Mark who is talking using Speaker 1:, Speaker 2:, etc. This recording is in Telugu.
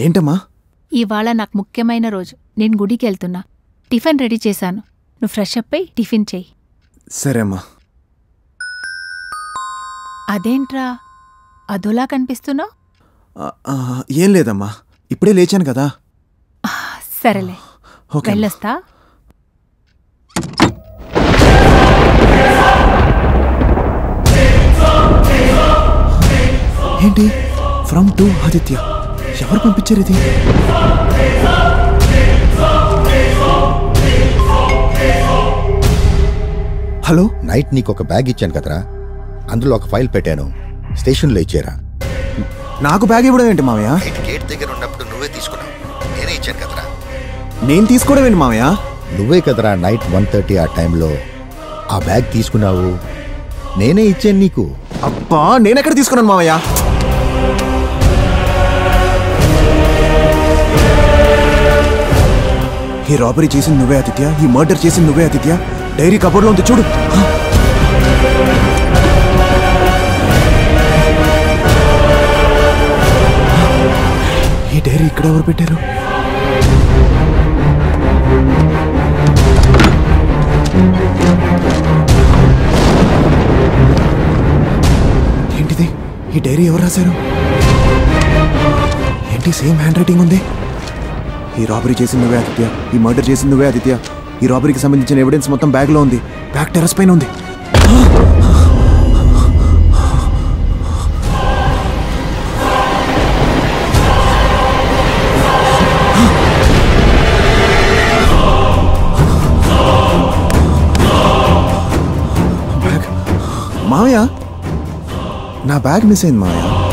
Speaker 1: ఏంటమ్మా
Speaker 2: ఇవాళ నాకు ముఖ్యమైన రోజు నేను గుడికి వెళ్తున్నా టిఫిన్ రెడీ చేశాను నువ్వు ఫ్రెష్ అప్ అయి టిఫిన్ చెయ్యి
Speaker 1: సరే అమ్మా
Speaker 2: అదేంట్రా అదోలా కనిపిస్తున్నావు
Speaker 1: ఆ, ఆ, ఏం లేదమ్మా ఇప్పుడే లేచాను కదా
Speaker 2: సరేలే
Speaker 1: ఓకే అమ్మా.
Speaker 2: వెళ్ళొస్తా
Speaker 1: ఏంటి ఫ్రమ్ టు ఆదిత్య ఎవరు పంపించారు ఇది హలో
Speaker 3: నైట్ నీకు ఒక బ్యాగ్ ఇచ్చాను కదరా అందులో ఒక ఫైల్ పెట్టాను స్టేషన్లో ఇచ్చారా
Speaker 1: నాకు బ్యాగ్ ఇవ్వడం ఏంటి మావయ్య
Speaker 3: నైట్ గేట్ దగ్గర ఉన్నప్పుడు నువ్వే తీసుకున్నావు నేనే ఇచ్చాను కదరా
Speaker 1: నేను తీసుకోవడం ఏంటి మావయ్య
Speaker 3: నువ్వే కదరా నైట్ వన్ థర్టీ ఆ టైంలో ఆ బ్యాగ్ తీసుకున్నావు నేనే ఇచ్చాను నీకు
Speaker 1: అబ్బా నేనెక్కడ తీసుకున్నాను మావయ్య ఈ రాబరీ చేసింది నువ్వే ఆదిత్య ఈ మర్డర్ చేసింది నువ్వే ఆదిత్య డైరీ కబోర్డ్లో ఉంది చూడు ఈ డైరీ ఇక్కడ ఎవరు పెట్టారు ఏంటిది ఈ డైరీ ఎవరు రాశారు ఏంటి సేమ్ హ్యాండ్ రైటింగ్ ఉంది ఈ రాబరీ చేసింది నువ్వే ఆదిత్య ఈ మర్డర్ చేసింది నువ్వే ఆదిత్య ఈ రాబరీకి సంబంధించిన ఎవిడెన్స్ మొత్తం బ్యాగ్లో ఉంది బ్యాగ్ టెరస్ పైన ఉంది బ్యాగ్ మావయ్య నా బ్యాగ్ మిస్ అయింది మావయ్య